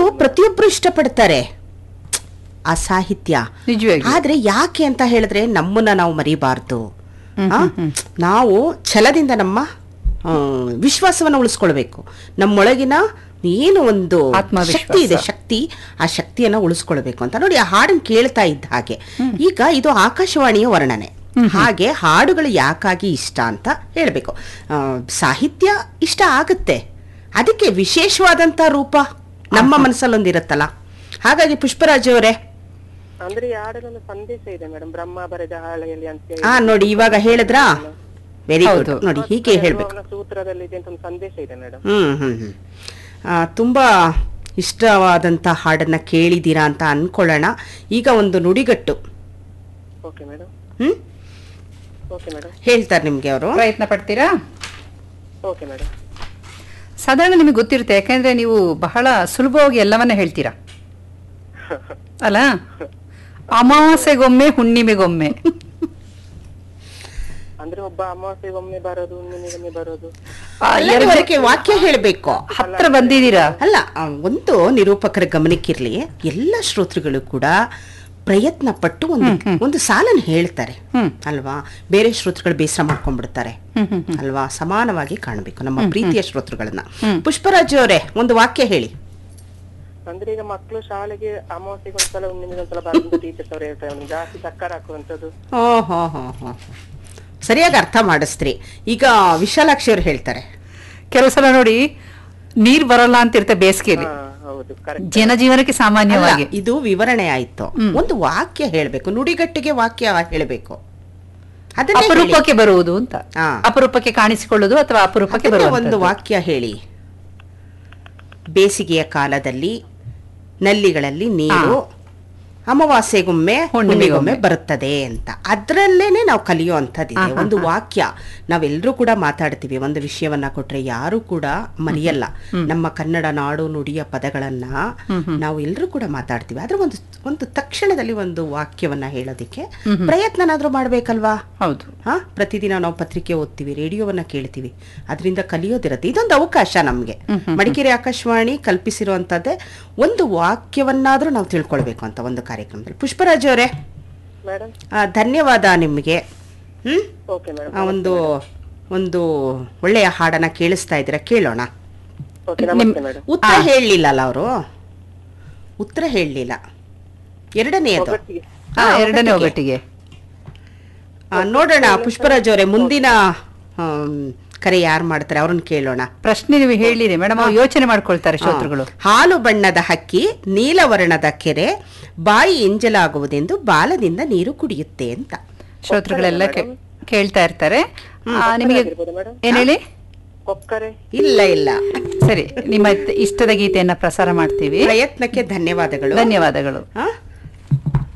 ಪ್ರತಿಯೊಬ್ರು ಇಷ್ಟಪಡ್ತಾರೆ ಆ ಸಾಹಿತ್ಯ ನಿಜವಾಗಿ ಆದ್ರೆ ಯಾಕೆ ಅಂತ ಹೇಳಿದ್ರೆ ನಮ್ಮನ್ನ ನಾವು ಮರಿಬಾರ್ದು ಆ? ನಾವು ಛಲದಿಂದ ನಮ್ಮ ಆ, ವಿಶ್ವಾಸವನ್ನ ಉಳಿಸ್ಕೊಳ್ಬೇಕು ನಮ್ಮೊಳಗಿನ ಏನು ಒಂದು ಆತ್ಮವಿಶ್ವಾಸ. ಶಕ್ತಿ ಇದೆ ಶಕ್ತಿ ಆ ಶಕ್ತಿಯನ್ನ ಉಳಿಸ್ಕೊಳ್ಬೇಕು ಅಂತ ನೋಡಿ ಆ ಹಾಡನ್ನು ಕೇಳ್ತಾ ಇದ್ದ ಹಾಗೆ ಈಗ ಇದು ಆಕಾಶವಾಣಿಯ ವರ್ಣನೆ ಹಾಗೆ ಹಾಡುಗಳು ಯಾಕಾಗಿ ಇಷ್ಟ ಅಂತ ಹೇಳಬೇಕು ಸಾಹಿತ್ಯ ಇಷ್ಟ ಆಗುತ್ತೆ ಅದಕ್ಕೆ ವಿಶೇಷವಾದಂತ ರೂಪ ನಮ್ಮ ಮನಸ್ಸಲ್ಲೊಂದಿರುತ್ತಲ್ಲ ಹಾಗಾಗಿ ಪುಷ್ಪರಾಜ್ ಅವರೇ ಅಂದ್ರೆ ಈ ಹಾಡಲ್ಲಿ ಸಂದೇಶ ಇದೆ ಮೇಡಮ್ ಬ್ರಹ್ಮ ಬರೆದ ಹಾಳೆಯಲ್ಲಿ ಅಂತ ಹೇಳಿ ಆ ನೋಡಿ ಇವಾಗ ಹೇಳಿದ್ರಾ ವೆರಿ ಗುಡ್ ಹೌದು. ನೋಡಿ ಹೀಗೆ ಹೇಳ್ಬೇಕು ಅವನ ಸೂತ್ರದಲ್ಲಿ ಇದೆ ಅಂತ ಒಂದು ಸಂದೇಶ ಇದೆ ಮೇಡಮ್ ಹ್ಮ್ ಹ್ಮ್ ಹ್ಮ್ ಆ, ತುಂಬಾ ಇಷ್ಟವಾದಂತ ಹಾಡನ್ನ ಕೇಳಿದ್ದೀರಾ ಅಂತ ಅನ್ಕೊಳ್ಳೋಣ ಈಗ ಒಂದು ನುಡಿಗಟ್ಟು okay madam hmm okay madam ಹೇಳ್ತಾರೆ ನಿಮ್ಗೆ ಅವರು ಪ್ರಯತ್ನ ಪಡ್ತೀರಾ ಓಕೆ ಮೇಡಮ್ ಸಾಧಾರಣ ನಿಮಗೆ ಗೊತ್ತಿರುತ್ತೆ ಯಾಕಂದ್ರೆ ನೀವು ಬಹಳ ಸುಲಭವಾಗಿ ಎಲ್ಲವನ್ನ ಹೇಳ್ತೀರಾ ಅಲ್ಲ ಅಮಾವಾಸ್ಯೆಗೊಮ್ಮೆ ಹುಣ್ಣಿಮೆಗೊಮ್ಮೆ ಅಂದ್ರೆ ಒಬ್ಬ ಅಮಾವಾಸ್ಯೆಗೊಮ್ಮೆ ಬರೋದು ಹುಣ್ಣಿಮೆಗೊಮ್ಮೆ ಬರೋದು ಆ, ಎರಡು ಅದಕ್ಕೆ ವಾಕ್ಯ ಹೇಳಬೇಕು ಹತ್ರ ಬಂದಿದ್ದೀರಾ ಅಲ್ಲ ಆ, ಒಂದು ನಿರೂಪಕರ ಗಮನಕ್ಕಿರ್ಲಿ ಎಲ್ಲ ಶ್ರೋತೃಗಳು ಕೂಡ ಪ್ರಯತ್ನ ಪಟ್ಟು ಒಂದು ಒಂದು ಸಾಲನ್ನು ಹೇಳ್ತಾರೆ ಅಲ್ವಾ ಬೇರೆ ಶ್ರೋತೃಗಳು ಬೇಸರ ಮಾಡ್ಕೊಂಡ್ಬಿಡ್ತಾರೆ ಅಲ್ವಾ ಸಮಾನವಾಗಿ ಕಾಣಬೇಕು ನಮ್ಮ ಪ್ರೀತಿಯ ಶ್ರೋತೃಗಳನ್ನ ಪುಷ್ಪರಾಜ್ ಅವರೇ ಒಂದು ವಾಕ್ಯ ಹೇಳಿ ಅಂದ್ರೆ ಈಗ ಮಕ್ಕಳು ಶಾಲೆಗೆ ಅಮಾವಾಸ್ಯೆಗೊಂದ್ಸಲ ಹುಣ್ಣಿಮೆಗೊಂದ್ಸಲ ಬರೋದು ಟೀಚರ್ಸ್ ಅವ್ರು ಹೇಳ್ತಾರೆ ಅವ್ನಿಗೆ ಜಾಸ್ತಿ ಸಕ್ಕರ ಹಾಕುವಂಥದ್ದು ಓ ಹೋ ಹೋ ಹೋ ಸರಿಯಾಗಿ ಅರ್ಥ ಮಾಡಿಸ್ತ್ರಿ ಈಗ ವಿಶಾಲಾಕ್ಷಿ ಅವ್ರು ಹೇಳ್ತಾರೆ ಕೆಲವು ಸಲ ನೋಡಿ ನೀರ್ ಬರಲ್ಲ ಅಂತ ಇರುತ್ತೆ ಬೇಸಿಗೆಯಲ್ಲಿ ಹಾ ಹೌದು ಕರೆಕ್ಟ್ ಜನಜೀವನಕ್ಕೆ ಸಾಮಾನ್ಯವಾಗಿ ಅಲ್ಲ, ಇದು ವಿವರಣೆ ಆಯ್ತು ಒಂದು ವಾಕ್ಯ ಹೇಳ್ಬೇಕು ನುಡಿಗಟ್ಟಿಗೆ ವಾಕ್ಯ ಹೇಳ್ಬೇಕು ಅದನ್ನೇ ಹೇಳಿ. ಅಪರೂಪಕ್ಕೆ ಬರುವುದು ಅಂತ ಹಾ. ಅಪರೂಪಕ್ಕೆ ಕಾಣಿಸಿಕೊಳ್ಳುವುದು ಅಥವಾ ಅಪರೂಪಕ್ಕೆ ಅದನ್ನೇ ಒಂದು ಬರುವುದು ವಾಕ್ಯ ಹೇಳಿ ಬೇಸಿಗೆಯ ಕಾಲದಲ್ಲಿ ನಲ್ಲಿಗಳಲ್ಲಿ ನೀರು ಅಮಾವಾಸ್ಯೆಗೊಮ್ಮೆ ಹುಣ್ಣಿಮೆಗೊಮ್ಮೆ. ಹುಣ್ಣಿಮೆಗೊಮ್ಮೆ ಬರುತ್ತದೆ ಅಂತ ಅದ್ರಲ್ಲೇನೆ ನಾವು ಕಲಿಯುವಂಥದ್ದಿದೆ ಒಂದು ವಾಕ್ಯ ನಾವೆಲ್ಲರೂ ಕೂಡ ಮಾತಾಡ್ತೀವಿ ಒಂದು ವಿಷಯವನ್ನ ಕೊಟ್ರೆ ಯಾರು ಕೂಡ ಮರೆಯಲ್ಲ ನಮ್ಮ ಕನ್ನಡ ನಾಡು ನುಡಿಯ ಪದಗಳನ್ನ ನಾವು ಎಲ್ಲರೂ ಕೂಡ ಮಾತಾಡ್ತೀವಿ ಆದ್ರೆ ಒಂದು ಒಂದು ತಕ್ಷಣದಲ್ಲಿ ಒಂದು ವಾಕ್ಯವನ್ನ ಹೇಳೋದಿಕ್ಕೆ ಪ್ರಯತ್ನನಾದ್ರೂ ಮಾಡ್ಬೇಕಲ್ವಾ ಹೌದು ಹಾ ಪ್ರತಿದಿನ ನಾವು ಪತ್ರಿಕೆ ಓದ್ತೀವಿ ರೇಡಿಯೋವನ್ನ ಕೇಳ್ತೀವಿ ಅದರಿಂದ ಕಲಿಯೋದಿರತ್ತೆ ಇದೊಂದು ಅವಕಾಶ ನಮ್ಗೆ ಮಡಿಕೇರಿ ಆಕಾಶವಾಣಿ ಕಲ್ಪಿಸಿರುವಂತದ್ದೇ ಒಂದು ವಾಕ್ಯವನ್ನಾದ್ರೂ ನಾವು ತಿಳ್ಕೊಳ್ಬೇಕು ಅಂತ ಒಂದು ಕಾರ್ಯಕ್ರಮದಲ್ಲಿ ಪುಷ್ಪರಾಜ್ ಅವರೇ ಮೇಡಮ್ ಆ, ಧನ್ಯವಾದ ನಿಮಗೆ ಹ್ಮ್ ಓಕೆ ಮೇಡಮ್ ಆ, ಒಂದು ಒಂದು ಒಳ್ಳೆಯ ಹಾಡನ್ನ ಕೇಳಿಸ್ತಾ ಇದ್ದೀರಾ ಕೇಳೋಣ ಓಕೆ ನಮಸ್ತೆ ಮೇಡಮ್ ಉತ್ತರ ಹೇಳಲಿಲ್ಲಲ್ಲ ಅವರು ಉತ್ತರ ಹೇಳಲಿಲ್ಲ ಎರಡನೆಯದು ಒಗ್ಗಟ್ಟಿಗೆ ಹಾ, ಹಾ, ಎರಡನೇ ಒಗಟಿಗೆ. ಒಗಟಿಗೆ ಆ, ನೋಡೋಣ ಪುಷ್ಪರಾಜ್ ಅವರೇ ಮುಂದಿನ ಆಮ್, ಕರೆ ಯಾರು ಮಾಡ್ತಾರೆ ಅವ್ರನ್ನ ಕೇಳೋಣ ಪ್ರಶ್ನೆ ನೀವು ಹೇಳಿರಿ ಮೇಡಮ್ ಅವ್ರು ಯೋಚನೆ ಮಾಡ್ಕೊಳ್ತಾರೆ ಶ್ರೋತೃಗಳು ಹಾ. ಹಾಲು ಬಣ್ಣದ ಹಕ್ಕಿ ನೀಲವರ್ಣದ ಕೆರೆ ಬಾಯಿ ಎಂಜಲಾಗುವುದೆಂದು ಬಾಲದಿಂದ ನೀರು ಕುಡಿಯುತ್ತೆ ಅಂತ ಶ್ರೋತೃಗಳೆಲ್ಲ ಕೇ- ಕೇಳ್ತಾ ಇರ್ತಾರೆ ಆ, ನಿಮಗೆ ಇರ್ಬೋದು ಮೇಡಮ್ ಏನ್ ಹೇಳಿ ಕೊಕ್ಕರೆ ಇಲ್ಲ ಇಲ್ಲ ಸರಿ ನಿಮ್ಮ ಇಷ್ಟದ ಗೀತೆಯನ್ನ ಪ್ರಸಾರ ಮಾಡ್ತೀವಿ ಪ್ರಯತ್ನಕ್ಕೆ ಧನ್ಯವಾದಗಳು ಧನ್ಯವಾದಗಳು ಹಾ